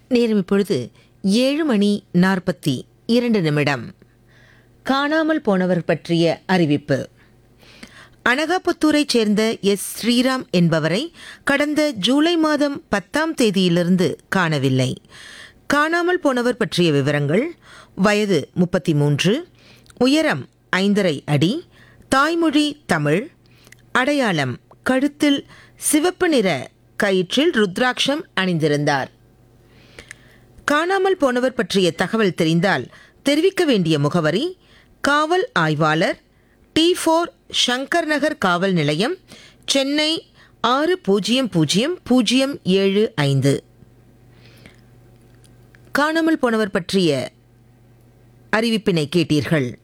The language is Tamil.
நேரம் இப்பொழுது ஏழு மணி நாற்பத்தி இரண்டு நிமிடம் காணாமல் போனவர் பற்றிய அறிவிப்பு அனகாபுத்தூரைச் சேர்ந்த எஸ் ஸ்ரீராம் என்பவரை கடந்த ஜூலை மாதம் பத்தாம் தேதியிலிருந்து காணவில்லை காணாமல் போனவர் பற்றிய விவரங்கள் வயது முப்பத்தி மூன்று உயரம் ஐந்தரை அடி தாய்மொழி தமிழ் அடையாளம் கழுத்தில் சிவப்பு நிற கயிற்றில் ருத்ராட்சம் அணிந்திருந்தார் காணாமல் போனவர் பற்றிய தகவல் தெரிந்தால் தெரிவிக்க வேண்டிய முகவரி காவல் ஆய்வாளர் டி ஃபோர் சங்கர் நகர் காவல் நிலையம் சென்னை ஆறு பூஜ்ஜியம் பூஜ்ஜியம் பூஜ்ஜியம் ஏழு ஐந்து காணாமல் போனவர் பற்றிய அறிவிப்பினை கேட்டீர்கள்